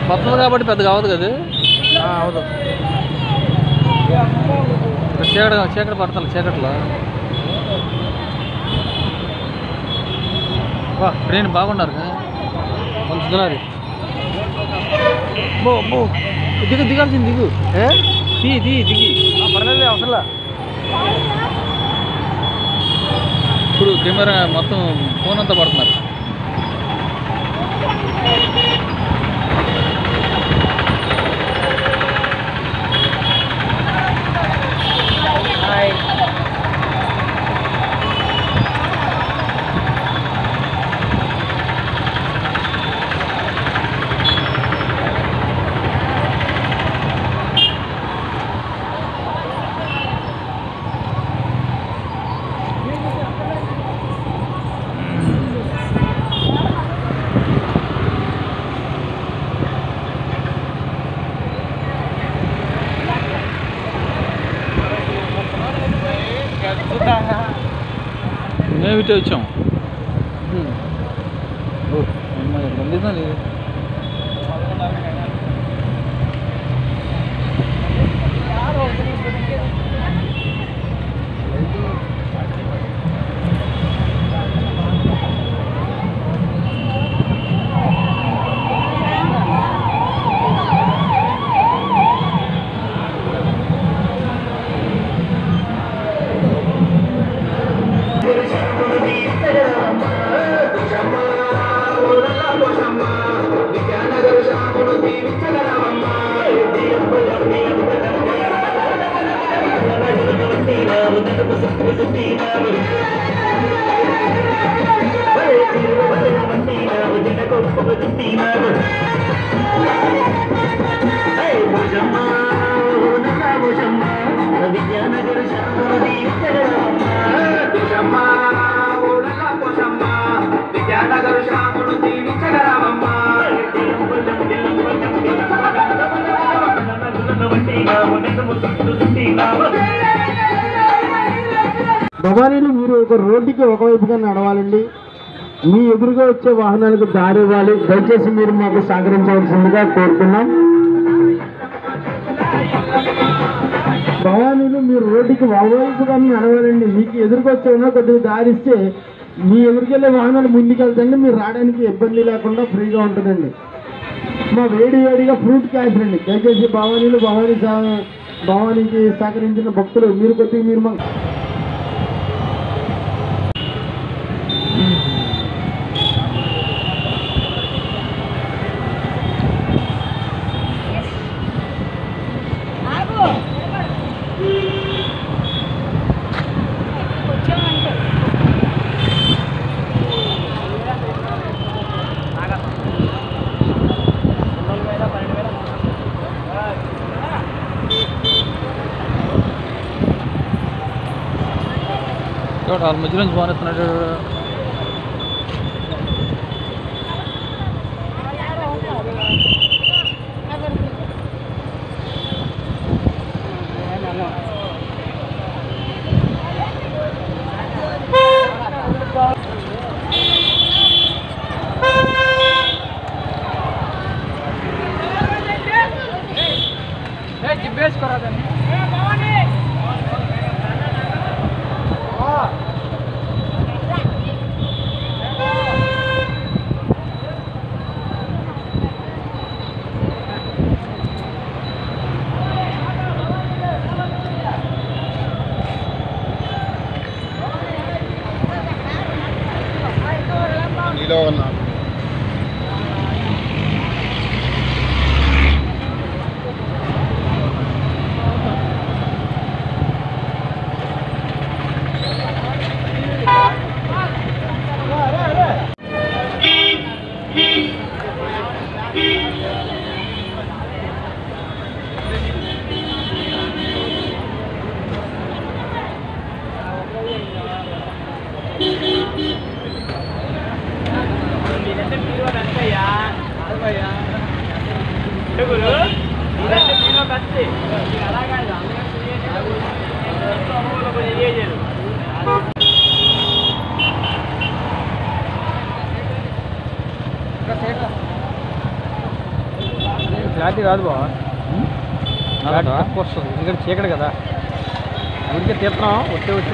కొత్తది కాబట్టి పెద్దగా అవ్వదు కదా అవును ఇక్కడ చీకటి చీకటి పడతాను చీకట్లో వా ట్రైన్ బాగున్నారు కొంచెం దిగాలి బో బో దిగు దిగాల్సింది దిగు ఏ తీ తీ దిగి పర్లేదు అవసరంలా ఇప్పుడు కెమెరా మొత్తం ఫోన్ అంతా పడుతున్నారు హాయ్ మేము ఇటే వచ్చాం ఓ అమ్మాయి బండిదా లేదు భవానీలు మీరు ఒక రోడ్డుకి ఒకవైపుగా నడవాలండి మీ ఎదురుగా వచ్చే వాహనాలకు దారి ఇవ్వాలి దయచేసి మీరు మాకు సహకరించవలసిందిగా కోరుతున్నాం భవానీలు మీరు రోడ్డుకి ఒకవైపుగా నడవాలండి మీకు ఎదురుగా వచ్చే ఉన్నా కొద్దిగా దారి ఇస్తే మీ ఎదురుకెళ్ళే వాహనాలు ముందుకెళ్తండి మీరు రావడానికి ఇబ్బంది లేకుండా ఫ్రీగా ఉంటుందండి మా వేడి వేడిగా ఫ్రూట్ క్యాష్ అండి దయచేసి భవానీలు భవానీ సహ- భవానీకి సహకరించిన భక్తులు మీరు కొద్దిగా మీరు మా చూడ వాళ్ళ మధ్య నుంచి ఫోన్ ఎత్తున్నాడు నీలో ఉన్నా ఆ క్లారిటీ రాదు బావ క్లారిటీ తక్కువ వస్తుంది ఎందుకంటే చీకటి కదా ఊరికే తీస్తున్నాం వచ్చే వచ్చి